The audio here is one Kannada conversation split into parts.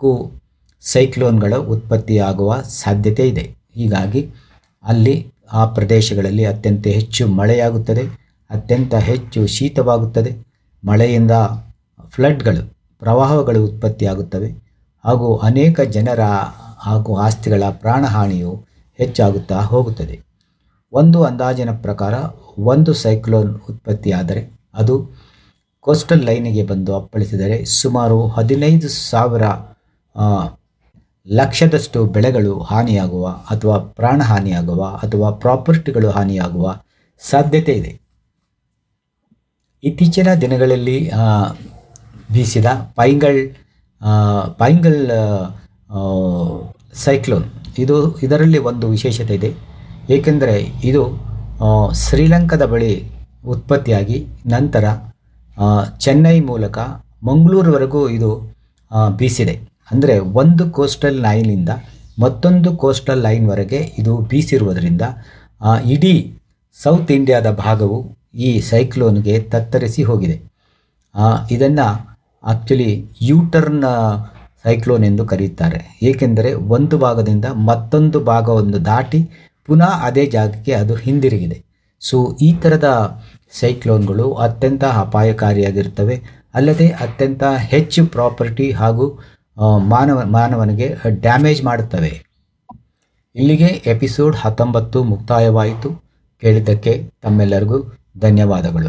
ನಾಲ್ಕು ಸೈಕ್ಲೋನ್ಗಳು ಉತ್ಪತ್ತಿಯಾಗುವ ಸಾಧ್ಯತೆ ಇದೆ ಹೀಗಾಗಿ ಅಲ್ಲಿ ಆ ಪ್ರದೇಶಗಳಲ್ಲಿ ಅತ್ಯಂತ ಹೆಚ್ಚು ಮಳೆಯಾಗುತ್ತದೆ ಅತ್ಯಂತ ಹೆಚ್ಚು ಶೀತವಾಗುತ್ತದೆ ಮಳೆಯಿಂದ ಫ್ಲಡ್ಗಳು ಪ್ರವಾಹಗಳು ಉತ್ಪತ್ತಿಯಾಗುತ್ತವೆ ಹಾಗೂ ಅನೇಕ ಜನರ ಹಾಗೂ ಆಸ್ತಿಗಳ ಪ್ರಾಣಹಾನಿಯು ಹೆಚ್ಚಾಗುತ್ತಾ ಹೋಗುತ್ತದೆ ಒಂದು ಅಂದಾಜಿನ ಪ್ರಕಾರ ಒಂದು ಸೈಕ್ಲೋನ್ ಉತ್ಪತ್ತಿಯಾದರೆ ಅದು ಕೋಸ್ಟಲ್ ಲೈನಿಗೆ ಬಂದು ಅಪ್ಪಳಿಸಿದರೆ ಸುಮಾರು ಹದಿನೈದು ಸಾವಿರ ಆ, ಲಕ್ಷದಷ್ಟು ಬೆಳೆಗಳು ಹಾನಿಯಾಗುವ ಅಥವಾ ಪ್ರಾಣಹಾನಿಯಾಗುವ ಅಥವಾ ಪ್ರಾಪರ್ಟಿಗಳು ಹಾನಿಯಾಗುವ ಸಾಧ್ಯತೆ ಇದೆ ಇತ್ತೀಚಿನ ದಿನಗಳಲ್ಲಿ ಆ, ಬೀಸಿದ ಪೈಂಗಲ್ ಆ, ಪೈಂಗಲ್ ಆ, ಸೈಕ್ಲೋನ್ ಇದು ಇದರಲ್ಲಿ ಒಂದು ವಿಶೇಷತೆ ಇದೆ ಏಕೆಂದರೆ ಇದು ಆ, ಶ್ರೀಲಂಕಾದ ಬಳಿ ಉತ್ಪತ್ತಿಯಾಗಿ ನಂತರ ಆ, ಚೆನ್ನೈ ಮೂಲಕ ಮಂಗಳೂರುವರೆಗೂ ಇದು ಆ, ಬೀಸಿದೆ ಅಂದರೆ ಒಂದು ಕೋಸ್ಟಲ್ ಲೈನಿಂದ ಮತ್ತೊಂದು ಕೋಸ್ಟಲ್ ಲೈನ್ವರೆಗೆ ಇದು ಬೀಸಿರುವುದರಿಂದ ಆ, ಇಡೀ ಸೌತ್ ಇಂಡಿಯಾದ ಭಾಗವು ಈ ಸೈಕ್ಲೋನ್ಗೆ ತತ್ತರಿಸಿ ಹೋಗಿದೆ ಇದನ್ನು ಆ್ಯಕ್ಚುಲಿ ಯೂಟರ್ನ್ ಸೈಕ್ಲೋನ್ ಎಂದು ಕರೆಯುತ್ತಾರೆ ಏಕೆಂದರೆ ಒಂದು ಭಾಗದಿಂದ ಮತ್ತೊಂದು ಭಾಗವನ್ನು ದಾಟಿ ಪುನಃ ಅದೇ ಜಾಗಕ್ಕೆ ಅದು ಹಿಂದಿರುಗಿದೆ ಸೊ ಈ ಥರದ ಸೈಕ್ಲೋನ್ಗಳು ಅತ್ಯಂತ ಅಪಾಯಕಾರಿಯಾಗಿರ್ತವೆ ಅಲ್ಲದೆ ಅತ್ಯಂತ ಹೆಚ್ಚು ಪ್ರಾಪರ್ಟಿ ಹಾಗೂ ಆ, ಮಾನವ ಮಾನವನಿಗೆ ಡ್ಯಾಮೇಜ್ ಮಾಡುತ್ತವೆ ಇಲ್ಲಿಗೆ ಎಪಿಸೋಡ್ ಹತ್ತೊಂಬತ್ತು ಮುಕ್ತಾಯವಾಯಿತು ಕೇಳಿದ್ದಕ್ಕೆ ತಮ್ಮೆಲ್ಲರಿಗೂ ಧನ್ಯವಾದಗಳು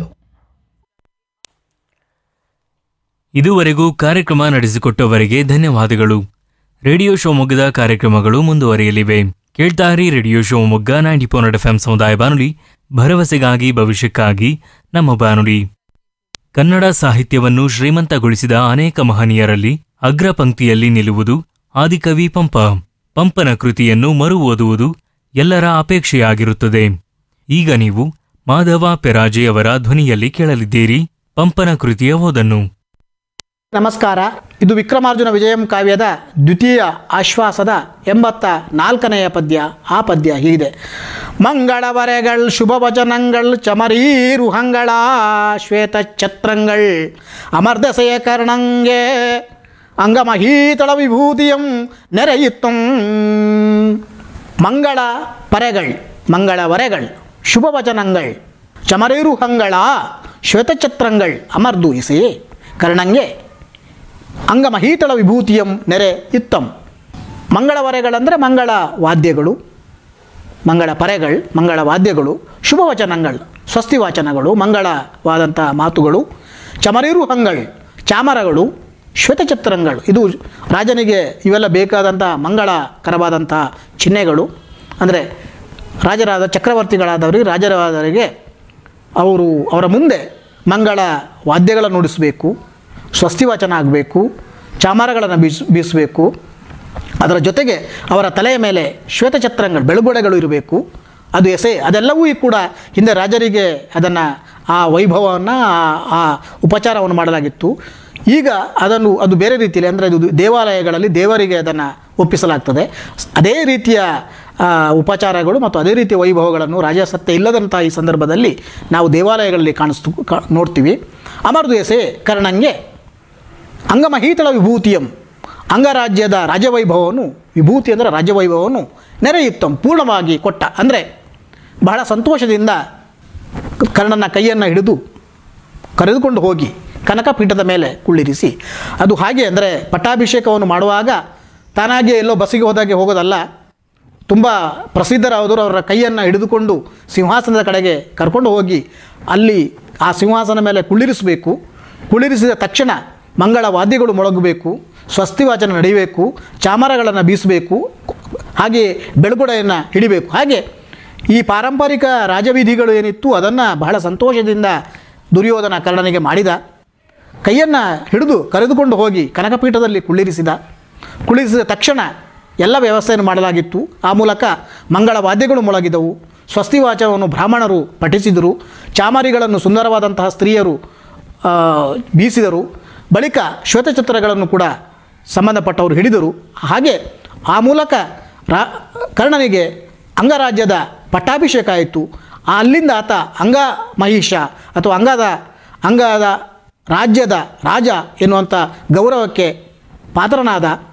ಇದುವರೆಗೂ ಕಾರ್ಯಕ್ರಮ ನಡೆಸಿಕೊಟ್ಟವರಿಗೆ ಧನ್ಯವಾದಗಳು ರೇಡಿಯೋ ಶಿವಮೊಗ್ಗದ ಕಾರ್ಯಕ್ರಮಗಳು ಮುಂದುವರಿಯಲಿವೆ ಕೇಳ್ತಾರಿ radio Shivamogga ninety four F M ಸಮುದಾಯ ಬಾನುಲಿ ಭರವಸೆಗಾಗಿ ಭವಿಷ್ಯಕ್ಕಾಗಿ ನಮ್ಮ ಬಾನುಲಿ ಕನ್ನಡ ಸಾಹಿತ್ಯವನ್ನು ಶ್ರೀಮಂತಗೊಳಿಸಿದ ಅನೇಕ ಮಹನೀಯರಲ್ಲಿ ಅಗ್ರ ಪಂಕ್ತಿಯಲ್ಲಿ ನಿಲ್ಲುವುದು ಆದಿಕವಿ ಪಂಪ ಪಂಪನ ಕೃತಿಯನ್ನು ಮರು ಓದುವುದು ಎಲ್ಲರ ಅಪೇಕ್ಷೆಯಾಗಿರುತ್ತದೆ ಈಗ ನೀವು ಮಾಧವ ಪೆರಾಜೆ ಅವರ ಧ್ವನಿಯಲ್ಲಿ ಕೇಳಲಿದ್ದೀರಿ ಪಂಪನ ಕೃತಿಯ ಓದನ್ನು ನಮಸ್ಕಾರ ಇದು ವಿಕ್ರಮಾರ್ಜುನ ವಿಜಯಂ ಕಾವ್ಯದ ದ್ವಿತೀಯ ಆಶ್ವಾಸದ ಎಂಬತ್ತ ನಾಲ್ಕನೆಯ ಪದ್ಯ ಆ ಪದ್ಯ ಹೀಗಿದೆ ಮಂಗಳವರೆಗಳ್ ಶುಭ ವಚನಗಳ್ ಚಮರೀರುಹಂಗಳ ಶ್ವೇತ ಛತ್ರங்கள் ಅಮರ್ದಸೆಯ ಕರ್ಣಂಗೆ ಅಂಗಮಹೀತಳ ವಿಭೂತಿಯಂ ನೆರೆಯಿತ್ತಂ ಮಂಗಳ ಪರೆಗಳ್ ಮಂಗಳ ವರೆಗಳ್ ಶುಭ ವಚನங்கள் ಚಮರೇರುಹಂಗಳ ಶ್ವೇತಛತ್ರங்கள் ಅಮರ್ದು ಇಸೆ ಕರ್ಣಂಗೆ ಅಂಗಮಹೀತಳ ವಿಭೂತಿಯಂ ನೆರೆ ಇತ್ತಂ ಮಂಗಳವರೆಗಳಂದರೆ ಮಂಗಳ ವಾದ್ಯಗಳು ಮಂಗಳ ಪರೆಗಳು ಮಂಗಳ ವಾದ್ಯಗಳು ಶುಭ ವಚನಗಳು ಸ್ವಸ್ತಿ ವಾಚನಗಳು ಮಂಗಳವಾದಂಥ ಮಾತುಗಳು ಚಮರೀರು ಹಂಗಳು ಚಾಮರಗಳು ಶ್ವೇತಚಿತ್ರಗಳು ಇದು ರಾಜನಿಗೆ ಇವೆಲ್ಲ ಬೇಕಾದಂಥ ಮಂಗಳಕರವಾದಂಥ ಚಿಹ್ನೆಗಳು ಅಂದರೆ ರಾಜರಾದ ಚಕ್ರವರ್ತಿಗಳಾದವರಿಗೆ ರಾಜರಾದವರಿಗೆ ಅವರು ಅವರ ಮುಂದೆ ಮಂಗಳ ವಾದ್ಯಗಳನ್ನು ನುಡಿಸಬೇಕು ಸ್ವಸ್ತಿವಾಚನ ಆಗಬೇಕು ಚಾಮರಗಳನ್ನು ಬೀಸ್ ಬೀಸಬೇಕು ಅದರ ಜೊತೆಗೆ ಅವರ ತಲೆಯ ಮೇಲೆ ಶ್ವೇತಛತ್ರಗಳು ಬೆಳುಗೊಡೆಗಳು ಇರಬೇಕು ಅದು ಎಸೆ ಅದೆಲ್ಲವೂ ಕೂಡ ಹಿಂದೆ ರಾಜರಿಗೆ ಅದನ್ನು ಆ ವೈಭವವನ್ನು ಆ ಉಪಚಾರವನ್ನು ಮಾಡಲಾಗಿತ್ತು ಈಗ ಅದನ್ನು ಅದು ಬೇರೆ ರೀತಿಯಲ್ಲಿ ಅಂದರೆ ಅದು ದೇವಾಲಯಗಳಲ್ಲಿ ದೇವರಿಗೆ ಅದನ್ನು ಒಪ್ಪಿಸಲಾಗ್ತದೆ ಅದೇ ರೀತಿಯ ಆ, ಉಪಚಾರಗಳು ಮತ್ತು ಅದೇ ರೀತಿಯ ವೈಭವಗಳನ್ನು ರಾಜಸತ್ಯ ಇಲ್ಲದಂಥ ಈ ಸಂದರ್ಭದಲ್ಲಿ ನಾವು ದೇವಾಲಯಗಳಲ್ಲಿ ಕಾಣಿಸ್ತು ಕಾ ನೋಡ್ತೀವಿ ಅಮರ್ದು ಎಸೆ ಕರ್ಣಂಗೆ ಅಂಗಮಹೀತಳ ವಿಭೂತಿಯಂ ಅಂಗರಾಜ್ಯದ ರಾಜವೈಭವವನ್ನು ವಿಭೂತಿ ಅಂದರೆ ರಾಜ್ಯವೈಭವವನ್ನು ನೆರೆಯುತ್ತಂ ಪೂರ್ಣವಾಗಿ ಕೊಟ್ಟ ಅಂದರೆ ಬಹಳ ಸಂತೋಷದಿಂದ ಕರ್ಣನ ಕೈಯನ್ನು ಹಿಡಿದು ಕರೆದುಕೊಂಡು ಹೋಗಿ ಕನಕಪೀಠದ ಮೇಲೆ ಕುಳ್ಳಿರಿಸಿ ಅದು ಹಾಗೆ ಅಂದರೆ ಪಟ್ಟಾಭಿಷೇಕವನ್ನು ಮಾಡುವಾಗ ತಾನಾಗೆ ಎಲ್ಲೋ ಬಸ್ಸಿಗೆ ಹೋದಾಗೆ ಹೋಗೋದಲ್ಲ ತುಂಬ ಪ್ರಸಿದ್ಧರಾದರು ಅವರ ಕೈಯನ್ನು ಹಿಡಿದುಕೊಂಡು ಸಿಂಹಾಸನದ ಕಡೆಗೆ ಕರ್ಕೊಂಡು ಹೋಗಿ ಅಲ್ಲಿ ಆ ಸಿಂಹಾಸನ ಮೇಲೆ ಕುಳ್ಳಿರಿಸಬೇಕು ಕುಳ್ಳಿರಿಸಿದ ತಕ್ಷಣ ಮಂಗಳ ವಾದ್ಯಗಳು ಮೊಳಗಬೇಕು ಸ್ವಸ್ತಿವಾಚನ ನಡೆಯಬೇಕು ಚಾಮರಗಳನ್ನು ಬೀಸಬೇಕು ಹಾಗೆ ಬೆಳಗುಡೆಯನ್ನು ಹಿಡಿಬೇಕು ಹಾಗೆ ಈ ಪಾರಂಪರಿಕ ರಾಜವಿಧಿಗಳು ಏನಿತ್ತು ಅದನ್ನು ಬಹಳ ಸಂತೋಷದಿಂದ ದುರ್ಯೋಧನ ಕರ್ಣನಿಗೆ ಮಾಡಿದ ಕೈಯನ್ನು ಹಿಡಿದು ಕರೆದುಕೊಂಡು ಹೋಗಿ ಕನಕಪೀಠದಲ್ಲಿ ಕುಳ್ಳಿರಿಸಿದ ಕುಳ್ಳಿರಿಸಿದ ತಕ್ಷಣ ಎಲ್ಲ ವ್ಯವಸ್ಥೆಯನ್ನು ಮಾಡಲಾಗಿತ್ತು ಆ ಮೂಲಕ ಮಂಗಳ ವಾದ್ಯಗಳು ಮೊಳಗಿದವು ಸ್ವಸ್ತಿವಾಚವನ್ನು ಬ್ರಾಹ್ಮಣರು ಪಠಿಸಿದರು ಚಾಮರಿಗಳನ್ನು ಸುಂದರವಾದಂತಹ ಸ್ತ್ರೀಯರು ಆ, ಬೀಸಿದರು ಬಳಿಕ ಶ್ವೇತಚಿತ್ರಗಳನ್ನು ಕೂಡ ಸಂಬಂಧಪಟ್ಟವರು ಹಿಡಿದರು ಹಾಗೆ ಆ ಮೂಲಕ ರಾ ಕರ್ಣನಿಗೆ ಅಂಗರಾಜ್ಯದ ಪಟ್ಟಾಭಿಷೇಕ ಆಯಿತು ಅಲ್ಲಿಂದ ಆತ ಅಂಗ ಮಹಿಷ ಅಥವಾ ಅಂಗದ ಅಂಗದ ರಾಜ್ಯದ ರಾಜ ಎನ್ನುವಂಥ ಗೌರವಕ್ಕೆ ಪಾತ್ರನಾದ